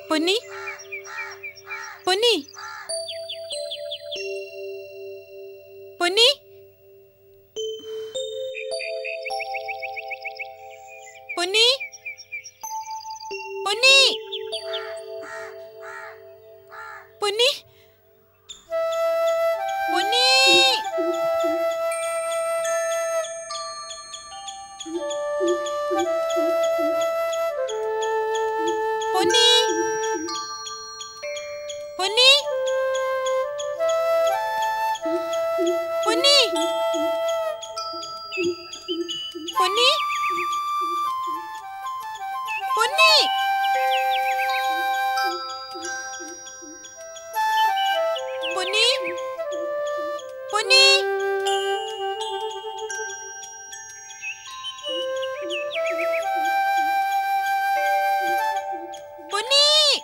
പൊന്നി പൊന്നി പൊന്നി പൊന്നി പൊന്നി പൊന്നി പൊന്നി പൊന്നി പൊന്നി പൊന്നി പൊന്നി പൊന്നി പൊന്നി പൊന്നി പൊന്നി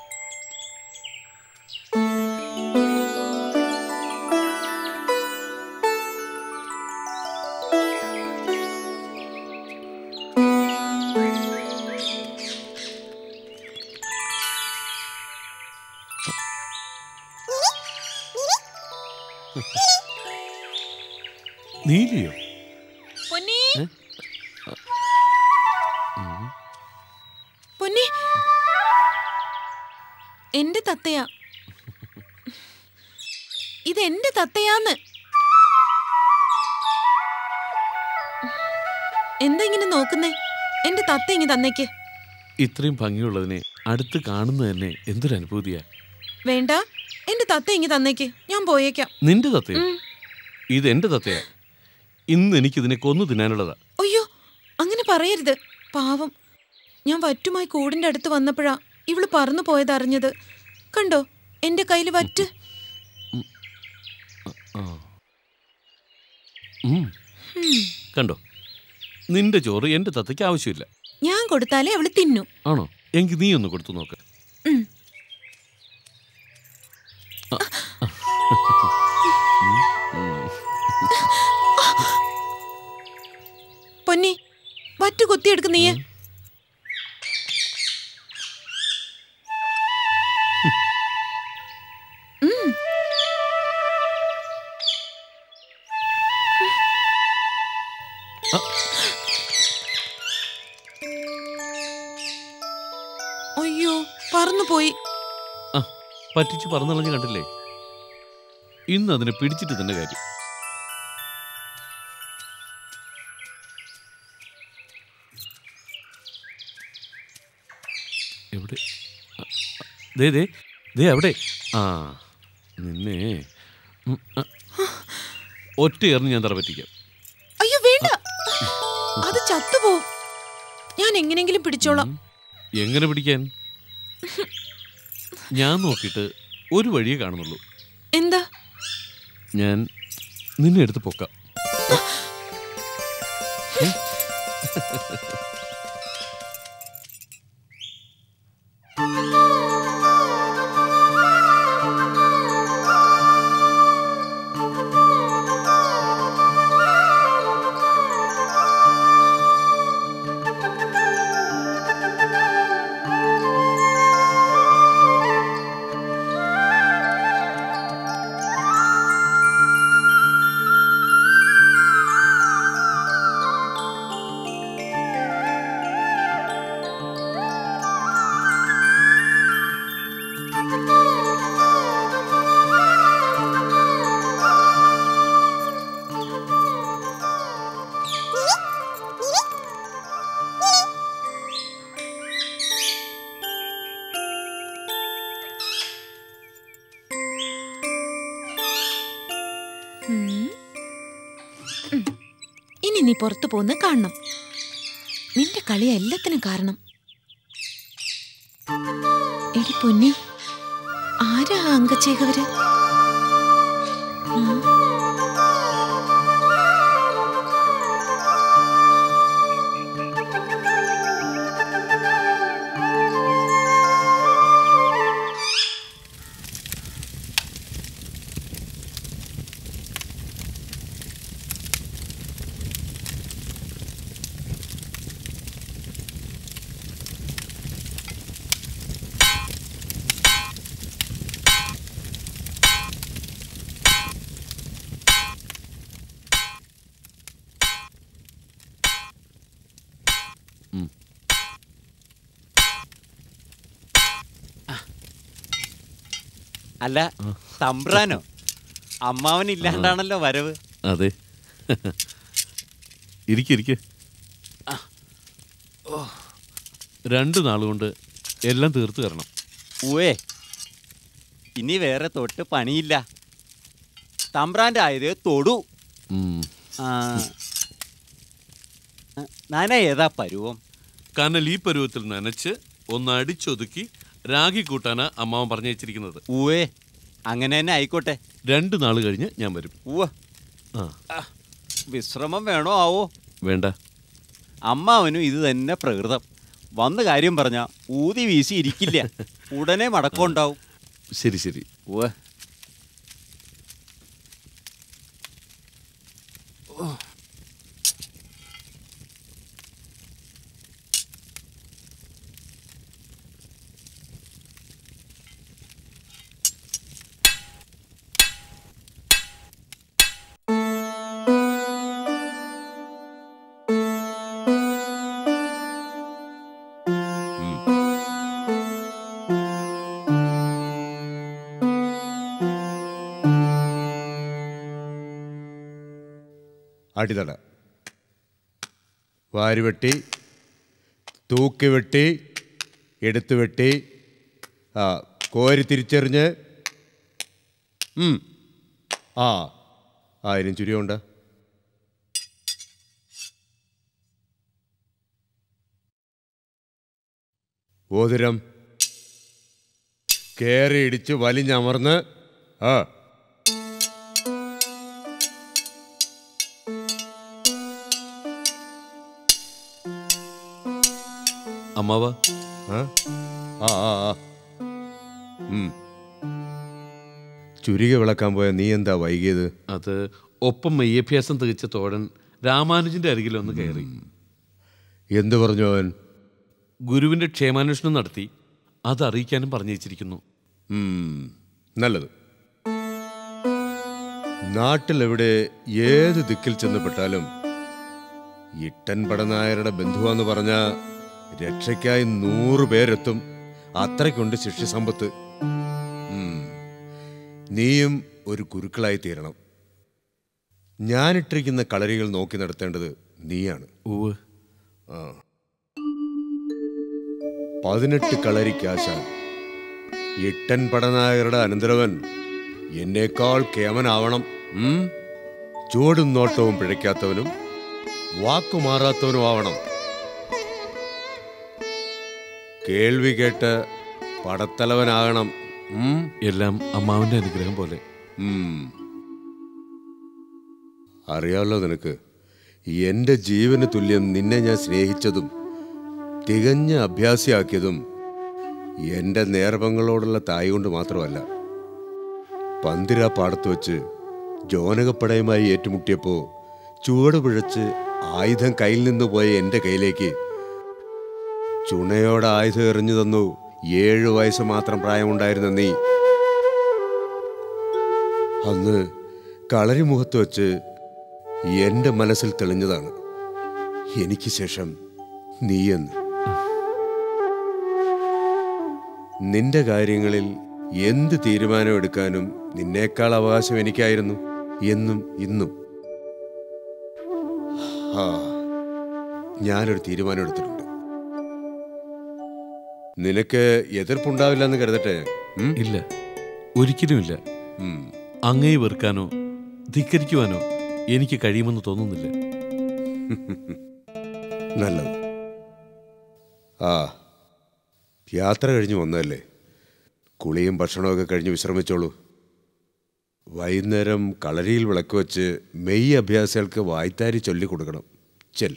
നീലിയോ പൊന്നി ഏ? പൊന്നി എന്റെ തത്തയാ ഇത് എന്റെ തത്തയാന്ന് എന്താ ഇങ്ങനെ നോക്കുന്നേ എന്റെ തത്ത ഇങ്ങ് തന്നേക്ക് ഇത്രയും ഭംഗിയുള്ളതിനെ അടുത്ത് കാണുന്നത് തന്നെ എന്തൊരു അനുഭൂതിയാ വേണ്ട എന്റെ തത്ത ഇങ്ങ് തന്നേക്ക് ഞാൻ പോയേക്കാം നിന്റെ തത്തയോ ഉം. ഇത് എന്റെ തത്തയാ ഇന്ന് എനിക്കിതിനെ കൊന്നു തിന്നാനുള്ളതാ അയ്യോ അങ്ങനെ പറയരുത് പാവം ഞാൻ വറ്റുമായി കൂടിന്റെ അടുത്ത് വന്നപ്പോഴാ ഇവള് പറന്നു പോയത് അറിഞ്ഞത് കണ്ടോ എന്റെ കയ്യിൽ വറ്റ് ആ. ഉം. കണ്ടോ നിന്റെ ചോറ് എന്റെ തത്തയ്ക്ക് ആവശ്യമില്ല ഞാൻ കൊടുത്താലേ അവള് തിന്നു ആണോ എങ്കിൽ നീ ഒന്ന് കൊടുത്തു നോക്ക് ഉം. ആ. പൊന്നി വറ്റ് കുത്തിയെടുക്ക് നീയെ ഉം. ആ. അയ്യോ പറന്നു പോയി ആ പറ്റിച്ച് പറന്നളഞ്ഞ് കണ്ടില്ലേ ഇന്ന് അതിനെ പിടിച്ചിട്ട് തന്നെ കാര്യം എവിടെ ആ, ആ, ദേ ദേ ദേ അവിടെ ആ നിന്നെ ഉം, ആ. ഒറ്റ എറിഞ്ഞ് ഞാൻ തറ പറ്റിക്കാം അയ്യോ വേണ്ട അത് ചത്തുപോവും ഞാൻ എങ്ങനെങ്കിലും പിടിച്ചോളാം ഉം. എങ്ങനെ പിടിക്കാൻ ഞാൻ നോക്കിയിട്ട് ഒരു വഴിയേ കാണുന്നുള്ളൂ എന്താ ഞാൻ നിന്നെ എടുത്ത് പൊക്കാം ഏ? ഉം. ഉം. ഇനി നീ പുറത്തു പോന്ന് കാണണം നിന്റെ കളി എല്ലാത്തിനും കാരണം എടി പൊന്നി ആരാ ആ അങ്കച്ചേകവര് ഉം. അല്ല തമ്പ്രാനോ അമ്മാവൻ ഇല്ലാണ്ടാണല്ലോ വരവ് അതെ ഇരിക്കെ ഇരിക്കെ രണ്ട് നാളുകൊണ്ട് എല്ലാം തീർത്തു തരണം ഊവേ ഇനി വേറെ തൊട്ട് പണിയില്ല തമ്പ്രാൻ്റെ ആയതേ തൊടു ഉം. ആ നന ഏതാ പരുവം കനൽ ഈ പരുവത്തിൽ നനച്ച് ഒന്ന് അടിച്ചൊതുക്കി രാഗി കൂട്ടാനാ അമ്മാവൻ പറഞ്ഞു വെച്ചിരിക്കുന്നത് ഊവേ അങ്ങനെ തന്നെ ആയിക്കോട്ടെ രണ്ട് നാൾ കഴിഞ്ഞ് ഞാൻ വരും ഊവ ആ വിശ്രമം വേണോ ആവോ വേണ്ട അമ്മാവനും ഇത് തന്നെ പ്രകൃതം വന്ന കാര്യം പറഞ്ഞ ഊതി വീശി ഇരിക്കില്ല ഉടനെ മടക്കമുണ്ടാവും ശരി ശരി ഉവ്വ്. അടിതട വാരിവെട്ടി തൂക്കി വെട്ടി എടുത്തു വെട്ടി ആ കോരി തിരിച്ചെറിഞ്ഞ് ഉം. ആ ആയിരം ചുരിയുണ്ട് ഓതിരം കേറി ഇടിച്ച് വലിഞ്ഞമർന്ന് ആ അമ്മാവ ആ ആ ആ ആ. ഉം. ചുരിക വിളക്കാൻ പോയ നീ എന്താ വൈകിയത് അത് ഒപ്പം മെയ്യഭ്യാസം തികച്ച തോഴൻ രാമാനുജന്റെ അരികിലൊന്ന് കയറി എന്തു പറഞ്ഞു അവൻ ഗുരുവിന്റെ ക്ഷേമാന്വേഷണം നടത്തി അത് അറിയിക്കാനും പറഞ്ഞു വെച്ചിരിക്കുന്നു ഉം, നല്ലത് നാട്ടിലെവിടെ ഏത് ദിക്കിൽ ചെന്നപ്പെട്ടാലും ഇട്ടൻ പടനായരുടെ ബന്ധുവാന്ന് പറഞ്ഞ രക്ഷയ്ക്കായി നൂറ് പേരെത്തും അത്രയ്ക്കുണ്ട് ശിഷ്യസമ്പത്ത് ഉം. നീയും ഒരു കുരുക്കളായി തീരണം ഞാനിട്ടിരിക്കുന്ന കളരികൾ നോക്കി നടത്തേണ്ടത് നീയാണ് ഉവ് പതിനെട്ട് കളരിക്കാശാൻ എട്ടൻ പടനായരുടെ അനന്തരവൻ എന്നേക്കാൾ കേമനാവണം ഉം? ചുവടും നോട്ടവും പിഴയ്ക്കാത്തവനും വാക്കുമാറാത്തവനും ആവണം കേൾവി കേട്ട് പടത്തലവനാകണം ഉം? എല്ലാം അമ്മാവന്റെ അനുഗ്രഹം പോലെ ഉം. അറിയാമല്ലോ നിനക്ക് എൻ്റെ ജീവന് തുല്യം നിന്നെ ഞാൻ സ്നേഹിച്ചതും തികഞ്ഞ അഭ്യാസിയാക്കിയതും എൻ്റെ നേർവങ്ങളോടുള്ള തായി കൊണ്ട് മാത്രമല്ല പന്തിര പാടത്ത് വെച്ച് ജോനകപ്പടയുമായി ഏറ്റുമുട്ടിയപ്പോൾ ചുവട് പിഴച്ച് ആയുധം കയ്യിൽ നിന്ന് പോയ എൻ്റെ കയ്യിലേക്ക് ചുണയോടെ ആയുധം എറിഞ്ഞു തന്നു ഏഴു വയസ്സ് മാത്രം പ്രായമുണ്ടായിരുന്ന നീ അന്ന് കളരി മുഖത്ത് വെച്ച് എൻ്റെ മനസ്സിൽ തെളിഞ്ഞതാണ് എനിക്ക് ശേഷം നീയെന്ന് നിന്റെ കാര്യങ്ങളിൽ എന്ത് തീരുമാനമെടുക്കാനും നിന്നേക്കാൾ അവകാശം എനിക്കായിരുന്നു എന്നും ഇന്നും ആ ഞാനൊരു തീരുമാനം എടുത്തിട്ടുണ്ട് നിനക്ക് എതിർപ്പുണ്ടാവില്ല എന്ന് കരുതട്ടെ ഞാൻ. ഉം? ഇല്ല ഒരിക്കലുമില്ല ഉം. അങ്ങേ വെറുക്കാനോ ധിക്കരിക്കുവാനോ എനിക്ക് കഴിയുമെന്ന് തോന്നുന്നില്ല നല്ലത് ആ യാത്ര കഴിഞ്ഞ് വന്നതല്ലേ കുളിയും ഭക്ഷണമൊക്കെ കഴിഞ്ഞ് വിശ്രമിച്ചോളൂ വൈകുന്നേരം കളരിയിൽ വിളക്ക് വെച്ച് മെയ് അഭ്യാസികൾക്ക് വായ്ത്താരി ചൊല്ലിക്കൊടുക്കണം ചെൽ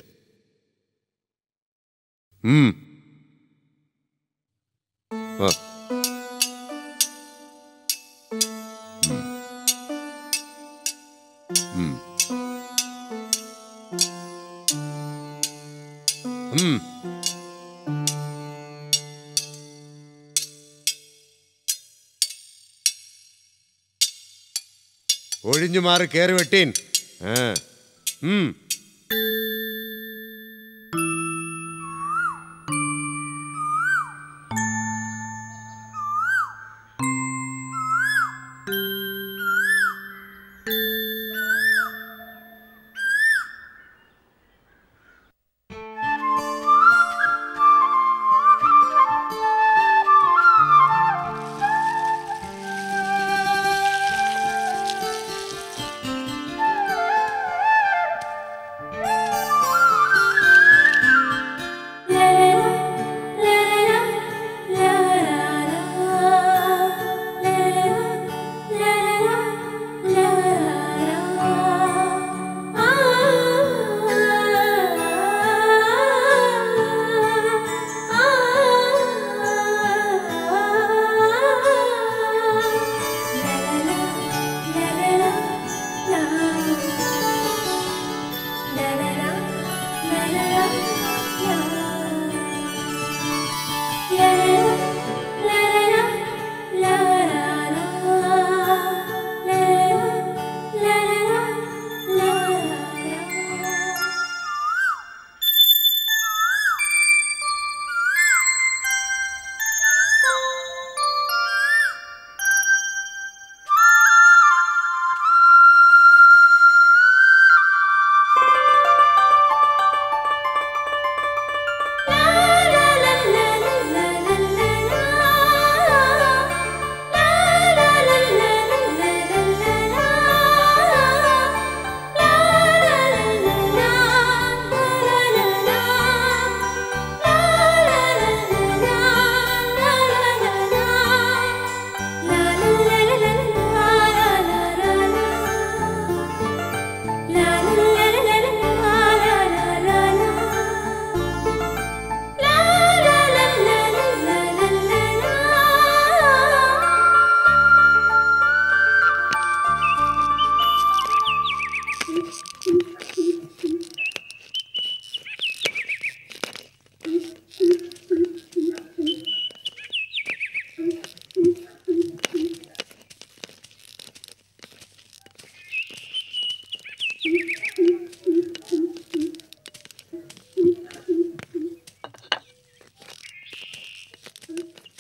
ഉം. ആ ഉം. ഉം. ഒഴിഞ്ഞു മാറി കയറി വെട്ടീൻ ആ. ഉം.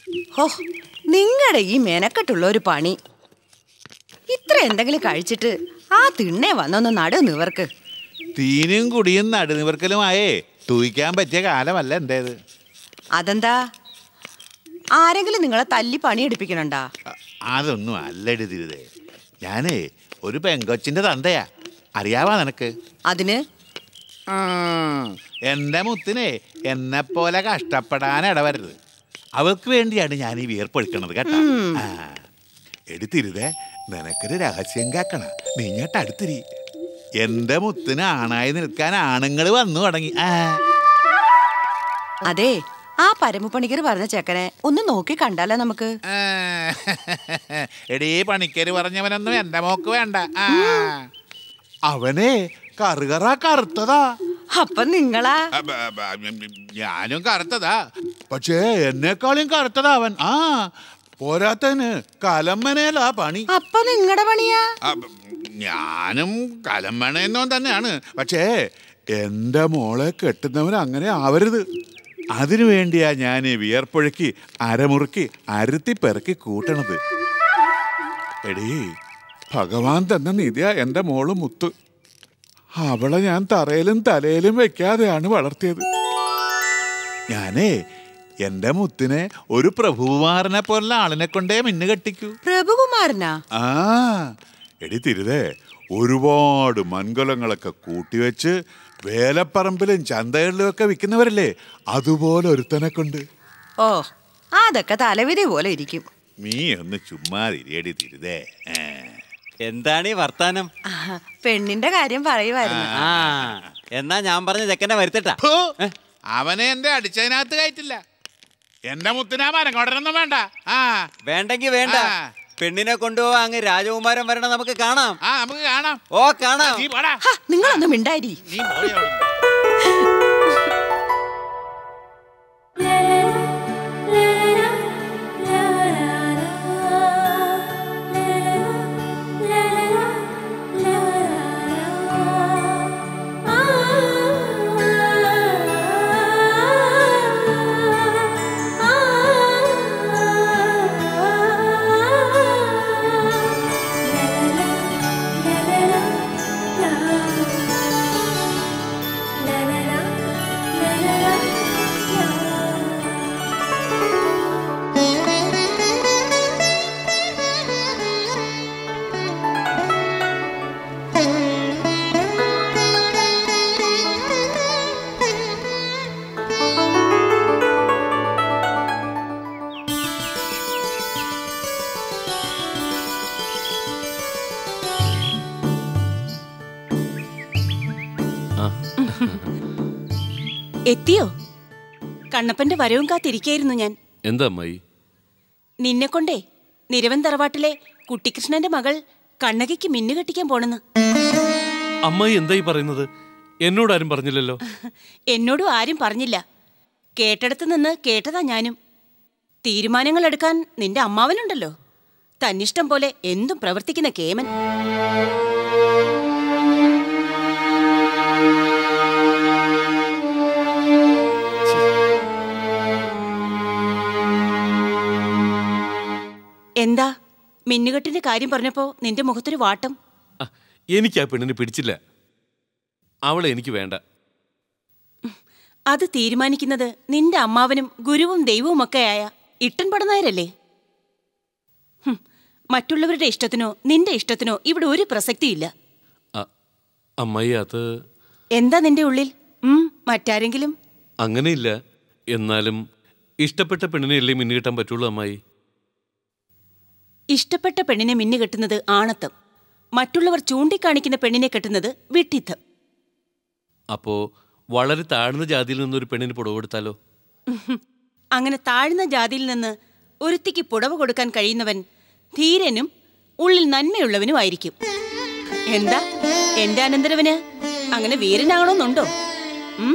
ഹോ നിങ്ങളുടെ ഈ മെനക്കെട്ടുള്ള ഒരു പണി ഇത്ര എന്തെങ്കിലും കഴിച്ചിട്ട് ആ തിണ്ണെ വന്നൊന്ന് നടു നിവർക്ക് തീനും കുടിയും നടുനിവർക്കലുമായേ തൂയിക്കാൻ പറ്റിയ കാലമല്ല എൻ്റേത് അതെന്താ ആരെങ്കിലും നിങ്ങളെ തല്ലി പണിയെടുപ്പിക്കണണ്ടാ അ- അതൊന്നും അല്ലടി തിരുതേ ഞാനേ ഒരു പെങ്കൊച്ചിന്റെ തന്തയാ അറിയാവാ നിനക്ക് അതിന് ഉം, എന്റെ മുത്തിനെ എന്നെ പോലെ കഷ്ടപ്പെടാൻ ഇടവരരുത് അവൾക്ക് വേണ്ടിയാണ് ഞാൻ ഈ വിയർപ്പൊഴിക്കണത് കേട്ടാ ആ, എടുത്തിരുതേ നിനക്കൊരു രഹസ്യം കേക്കണ നീ ഞട്ട് അടുത്തിരി എന്റെ മുത്തിന് ആണായി നിൽക്കാൻ ആണുങ്ങൾ വന്നു തുടങ്ങി ആ അതെ ആ പരമപ്പണിക്കർ പറഞ്ഞ ചെക്കനെ ഒന്ന് നോക്കി കണ്ടാലോ നമുക്ക് ആ, എടീ പണിക്കര് പറഞ്ഞവനൊന്നും എന്റെ മോക്ക് വേണ്ട ആ. അവനെ കറുകറ കറുത്തതാ അപ്പൊ നിങ്ങളാ അബ, അബ, ഞാനും കറുത്തതാ പക്ഷേ എന്നെക്കാളും കറുത്തതാ അവൻ ആ പോരാത്തന് കലമ്മനേലാ പണി അപ്പൊ നിങ്ങളുടെ പണിയാ അബ, ഞാനും കലമ്മണയെന്നോ തന്നെയാണ് പക്ഷേ എൻ്റെ മോളെ കെട്ടുന്നവൻ അങ്ങനെ ആവരുത് അതിനു വേണ്ടിയാ ഞാൻ ഈ വിയർപ്പൊഴുക്കി അരമുറുക്കി അരുത്തി പെറുക്കി കൂട്ടണത് എടീ ഭഗവാൻ തന്ന നിധിയാ എൻ്റെ മോള് മുത്ത് അവളെ ഞാൻ തറയിലും തലയിലും വെക്കാതെയാണ് വളർത്തിയത് ഞാനേ എൻ്റെ മുത്തിനെ ഒരു പ്രഭുകുമാരനെ പോലുള്ള ആളിനെ കൊണ്ടേ മിന്നു കെട്ടിക്കൂ പ്രഭുകുമാരനാ ആ എടി തിരുതേ ഒരുപാട് മൺകുലങ്ങളൊക്കെ കൂട്ടിവെച്ച് വേലപ്പറമ്പിലും ചന്തകളിലും ഒക്കെ വിൽക്കുന്നവരല്ലേ അതുപോലെ ഒരുത്തനെ കൊണ്ട് ഓ അതൊക്കെ തലവിധി പോലെ ഇരിക്കും നീ ഒന്ന് ചുമ്മാതിരിയടി തിരുതേ ഏ. എന്താണ് ഈ വർത്താനം ആഹാ, പെണ്ണിന്റെ കാര്യം പറയുമായിരുന്നു ആ എന്നാ ഞാൻ പറഞ്ഞ ചെക്കനെ വരുത്തട്ടാ ഫു, അവനെ എന്റെ അടിച്ചതിനകത്ത് കയറ്റില്ല എന്റെ മുത്തിനാ മരം കൊടരൊന്നും വേണ്ട ആ വേണ്ടെങ്കി വേണ്ട ആ. പെണ്ണിനെ കൊണ്ടുപോവാ അങ്ങ് രാജകുമാരൻ വരണം നമുക്ക് കാണാം ആ നമുക്ക് കാണാം ഓ കാണാം നീ പോടാ ഹ, നിങ്ങളൊന്നും മിണ്ടായി നീ പോയി അവിടുന്ന്. എത്തിയോ കണ്ണപ്പന്റെ വരവും കാത്തിരിക്കായിരുന്നു ഞാൻ എന്താ അമ്മായി നിന്നെ കൊണ്ടേ നിരവൻ തറവാട്ടിലെ കുട്ടിക്കൃഷ്ണന്റെ മകൾ കണ്ണകയ്ക്ക് മിന്നു കെട്ടിക്കാൻ പോണെന്ന് അമ്മായി എന്തായി പറയുന്നത് എന്നോട് ആരും പറഞ്ഞില്ലല്ലോ എന്നോടും ആരും പറഞ്ഞില്ല കേട്ടടത്ത് നിന്ന് കേട്ടതാ ഞാനും തീരുമാനങ്ങൾ എടുക്കാൻ നിന്റെ അമ്മാവനുണ്ടല്ലോ തന്നിഷ്ടം പോലെ എന്തും പ്രവർത്തിക്കുന്ന കേമൻ എന്താ മിന്നുകെട്ടിന്റെ കാര്യം പറഞ്ഞപ്പോ നിന്റെ മുഖത്തൊരു വാട്ടം ആ, എനിക്ക് ആ പെണ്ണിനെ പിടിച്ചില്ല അവളെ എനിക്ക് വേണ്ട അത് തീരുമാനിക്കുന്നത് നിന്റെ അമ്മാവനും ഗുരുവും ദൈവവുമൊക്കെയായ ഇട്ടൻ പടനായരല്ലേ ഹും, മറ്റുള്ളവരുടെ ഇഷ്ടത്തിനോ നിന്റെ ഇഷ്ടത്തിനോ ഇവിടെ ഒരു പ്രസക്തിയില്ല ആ, അമ്മായി അത് എന്താ നിന്റെ ഉള്ളിൽ ഉം, മറ്റാരെങ്കിലും അങ്ങനെയില്ല എന്നാലും ഇഷ്ടപ്പെട്ട പെണ്ണിനെയല്ലേ മിന്നു കിട്ടാൻ പറ്റുള്ളൂ അമ്മായി ഇഷ്ടപ്പെട്ട പെണ്ണിനെ മിന്നു കെട്ടുന്നത് ആണത്തം മറ്റുള്ളവർ ചൂണ്ടിക്കാണിക്കുന്ന പെണ്ണിനെ കെട്ടുന്നത് വിട്ടിത്തം അപ്പോ വളരെ താഴ്ന്ന ജാതിയിൽ നിന്നൊരു പെണ്ണിന് പുടവ് കൊടുത്താലോ ഉഹും. അങ്ങനെ താഴ്ന്ന ജാതിയിൽ നിന്ന് ഒരുത്തിക്ക് പുടവ് കൊടുക്കാൻ കഴിയുന്നവൻ ധീരനും ഉള്ളിൽ നന്മയുള്ളവനുമായിരിക്കും എന്താ എന്റെ അനന്തരവന് അങ്ങനെ വീരനാകണമെന്നുണ്ടോ ഉം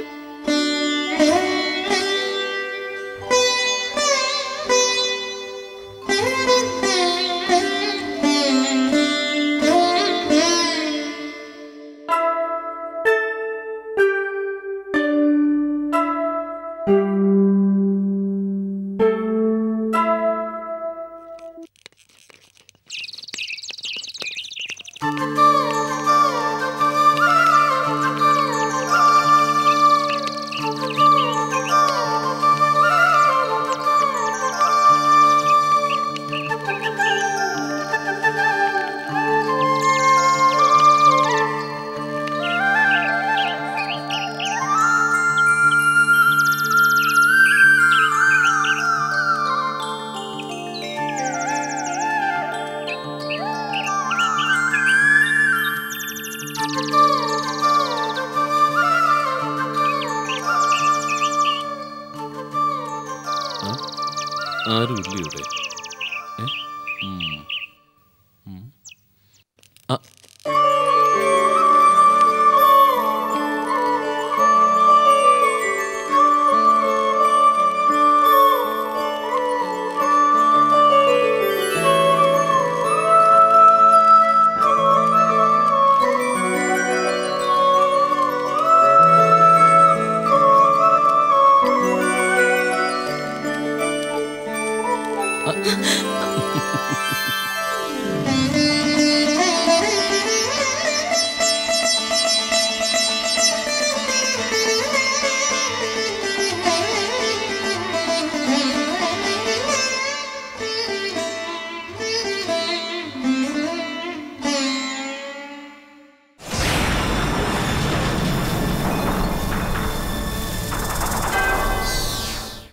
ആരും ഇല്ല ഇവിടെ ഏ? ഉം.